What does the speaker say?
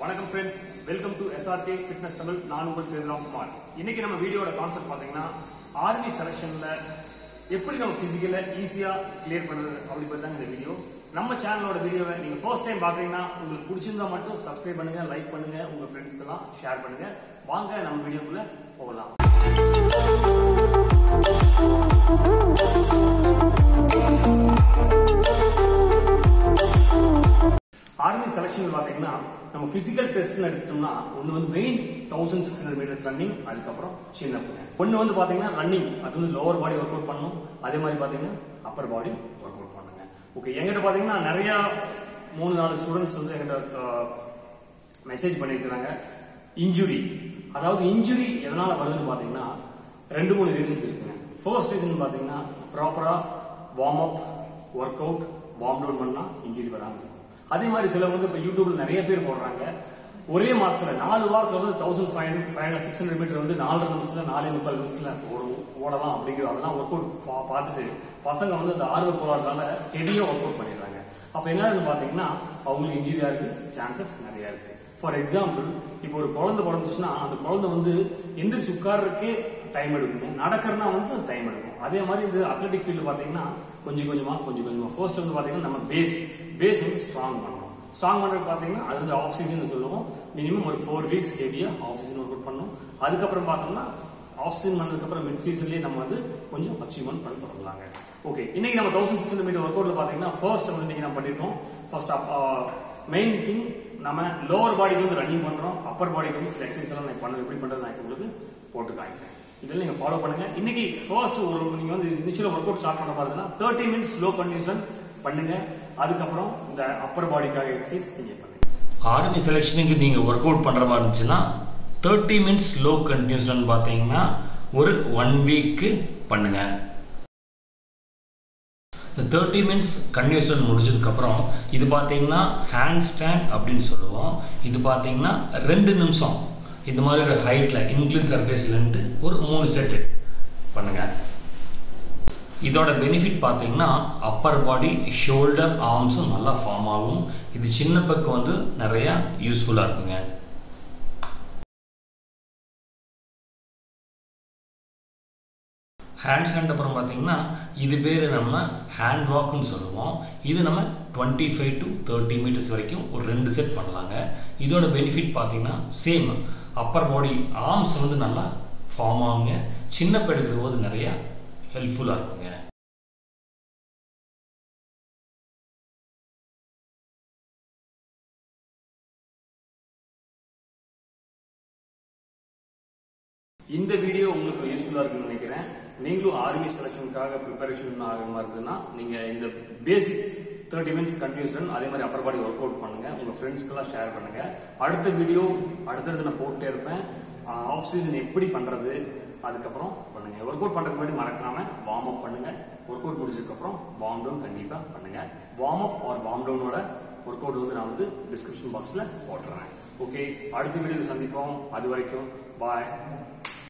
வணக்கம் friends welcome to S R K fitness Tamil நான் உங்கள் சேதுராம் குமார் இன்னைக்கு நம்ம வீடியோட கான்செப்ட் பாத்தீங்கன்னா ஆர்மி செலக்ஷன்ல எப்படி நம்ம பிசிக்கல ஈஸியா கிளியர் பண்றது அப்படி பத்தி தான் இந்த வீடியோ நம்ம சேனலோட வீடியோவை நீங்க ஃபர்ஸ்ட் டைம் பாக்குறீங்கன்னா உங்களுக்கு பிடிச்சிருந்தா மட்டும் சப்ஸ்கிரைப் பண்ணுங்க லைக் பண்ணுங்க உங்க ஃப்ரெண்ட்ஸ்க்கெல்லாம் ஷேர் பண்ணுங்க வாங்க நம்ம வீடியோக்குள்ள போகலாம் ஆர்மி செலக்ஷன் பாத்தீங்கன்னா நம்ம பிசிக்கல் டெஸ்ட்னு எடுத்துட்டோம்னா ஒன்னு வந்து main thousand six hundred metres running அதுக்கப்புறம் சின்ன பிள்ளை ஒன்னு வந்து பாத்தீங்கன்னா ரன்னிங் அது வந்து லோவர் பாடி ஒர்க் அவுட் பண்ணணும் அதே மாதிரி பாத்தீங்கன்னா அப்பர் பாடி ஒர்க் அவுட் பண்ணுங்க ஓகே எங்கிட்ட பாத்தீங்கன்னா நிறைய மூணு நாலு ஸ்டூடெண்ட்ஸ் வந்து எங்கிட்ட மெசேஜ் பண்ணியிருக்கிறாங்க இன்ஜுரி அதாவது இன்ஜுரி எதனால வருதுன்னு பாத்தீங்கன்னா ரெண்டு மூணு ரீசன்ஸ் இருக்குங்க ஃபர்ஸ்ட் ரீசன் பாத்தீங்கன்னா ப்ராப்பரா warm up workout warm down பண்ணா இன்ஜுரி வராம இருக்கும் அதே மாதிரி சிலர் வந்து இப்ப யூடியூப்ல நிறைய பேர் போடுறாங்க ஒரே மாசத்துல நாலு வாரத்துல வந்து thousand five hundred five hundred six hundred metre வந்து நாலரை நிமிஷத்துல நாலே முப்பது நிமிஷத்துல ஒரு ஓடலாம் அப்படிங்கிற அதெல்லாம் ஒர்க் அவுட் பார்த்துட்டு பசங்க வந்து அந்த ஆர்வ கோளாறுனால ஹெவியா ஒர்க் அவுட் பண்ணிடுறாங்க அப்ப என்னன்னு பாத்தீங்கன்னா அவங்களுக்கு இன்ஜுரியா இருக்கு சான்சஸ் நிறைய இருக்கு ஃபார் எக்ஸாம்பிள் இப்போ ஒரு குழந்தை பிறந்துச்சுன்னா அந்த குழந்தை வந்து எந்திரிச்சு உட்கார்றதுக்கே டைம் எடுக்குங்க நடக்கிறனா வந்து டைம் எடுக்கும் அதே மாதிரி இந்த அத்லெட்டிக் ஃபீல்டு பாத்தீங்கன்னா கொஞ்சம் கொஞ்சமா கொஞ்சம் கொஞ்சமா ஃபர்ஸ்ட் வந்து பாத்தீங்கன்னா நம்ம பேஸ் பேஸ் வந்து ஸ்ட்ராங் பண்ணணும் ஸ்ட்ராங் பண்றது பாத்தீங்கன்னா அது வந்து ஆஃப் சீசன் சொல்லுவோம் மினிமம் ஒரு ஃபோர் வீக்ஸ் ஹெவியா ஆஃப் சீசன் ஒர்க் அவுட் பண்ணணும் அதுக்கப்புறம் பார்த்தோம்னா ஆஃப் சீசன் பண்ணதுக்கு அப்புறம் மிட் சீசன்லயே நம்ம வந்து கொஞ்சம் அச்சீவ்மெண்ட் பண்ண தொடங்கலாங்க ஓகே இன்னைக்கு நம்ம தௌசண்ட் சிக்ஸ் ஹண்ட்ரட் மீட்டர் ஒர்க் அவுட்ல பாத்தீங்கன்னா ஃபர்ஸ்ட் வந்து இன்னைக்கு நம்ம பண்ணிருக்கோம் ஃபர்ஸ்ட் மெயின் திங் நம்ம லோவர் பாடிக்கு வந்து ரன்னிங் பண்றோம் அப்பர் பாடிக்கு வந்து சில எக்ஸசைஸ் எல்லாம் நான் பண்ண எப்படி பண்றது நான் உங்களுக்கு போட்டு காமிக்கிறேன் இதெல்லாம் நீங்க ஃபாலோ பண்ணுங்க இன்னைக்கு ஃபர்ஸ்ட் ஒரு நீங்க வந்து இனிஷியல் ஒர்க் அவுட் ஸ்டார்ட் பண்ண பாத்தீங்கன்னா தேர்ட்டி மினிட்ஸ் ஸ்லோ கண்டிஷன் பண்ணுங்க அதுக்கப்புறம் இந்த அப்பர் பாடிக்காக எக்ஸசைஸ் நீங்க பண்ணுங்க ஆர்மி செலெக்ஷனுக்கு நீங்கள் ஒர்க் அவுட் பண்ணுற மாதிரி இருந்துச்சுன்னா தேர்ட்டி மினிட்ஸ் லோ கண்டினியூஷன் பார்த்தீங்கன்னா ஒரு ஒன் வீக்கு பண்ணுங்கள் இந்த தேர்ட்டி மினிட்ஸ் கண்டினியூஷன் முடிச்சதுக்கப்புறம் இது பார்த்தீங்கன்னா ஹேண்ட் ஸ்டாண்ட் அப்படின்னு சொல்லுவோம் இது பார்த்தீங்கன்னா ரெண்டு நிமிஷம் இந்த மாதிரி ஒரு ஹைட்டில் இன்க்ளின் சர்ஃபேஸ்லேருந்து ஒரு மூணு செட்டு பண்ணுங்கள் இதோட பெனிஃபிட் பார்த்தீங்கன்னா அப்பர் பாடி ஷோல்டர் ஆர்ம்ஸும் நல்லா ஃபார்ம் ஆகும் இது சின்ன பக்கம் வந்து நிறையா யூஸ்ஃபுல்லாக இருக்குங்க ஹேண்ட் ஸ்டாண்ட் அப்புறம் பார்த்தீங்கன்னா இது பேர் நம்ம ஹேண்ட் வாக்குன்னு சொல்லுவோம் இது நம்ம twenty five to thirty metres வரைக்கும் ஒரு ரெண்டு செட் பண்ணலாங்க இதோட பெனிஃபிட் பார்த்தீங்கன்னா சேம் அப்பர் பாடி ஆர்ம்ஸ் வந்து நல்லா ஃபார்ம் ஆகுங்க சின்ன எடுக்கிற போது நிறையா ஹெல்ப்ஃபுல்லாக இருக்குங்க இந்த வீடியோ உங்களுக்கு யூஸ்ஃபுல்லா இருக்குன்னு நினைக்கிறேன் நீங்களும் ஆர்மி செலக்ஷனுக்காக ப்ரிப்பரேஷன் ஆகிற மாதிரி இருந்ததுன்னா நீங்க இந்த பேசிக் தேர்ட்டி மினிட்ஸ் கண்டினியூஷன் அதே மாதிரி அப்பர் பாடி ஒர்க் அவுட் பண்ணுங்க உங்க ஃப்ரெண்ட்ஸ்க்கெல்லாம் ஷேர் பண்ணுங்க அடுத்த வீடியோ அடுத்தடுத்து நான் போட்டே இருப்பேன் ஆஃப் சீசன் எப்படி பண்றது அதுக்கப்புறம் பண்ணுங்க ஒர்க் அவுட் பண்றதுக்கு முன்னாடி மறக்காம வார்ம் அப் பண்ணுங்க ஒர்க் அவுட் முடிச்சதுக்கு அப்புறம் வார்ம் டவுன் கண்டிப்பா பண்ணுங்க வார்ம் அப் ஆர் வார்ம் டவுனோட ஒர்க் அவுட் வந்து நான் வந்து டிஸ்கிரிப்ஷன் பாக்ஸ்ல போட்டுறேன் ஓகே அடுத்த வீடியோவில் சந்திப்போம் அது வரைக்கும் பாய்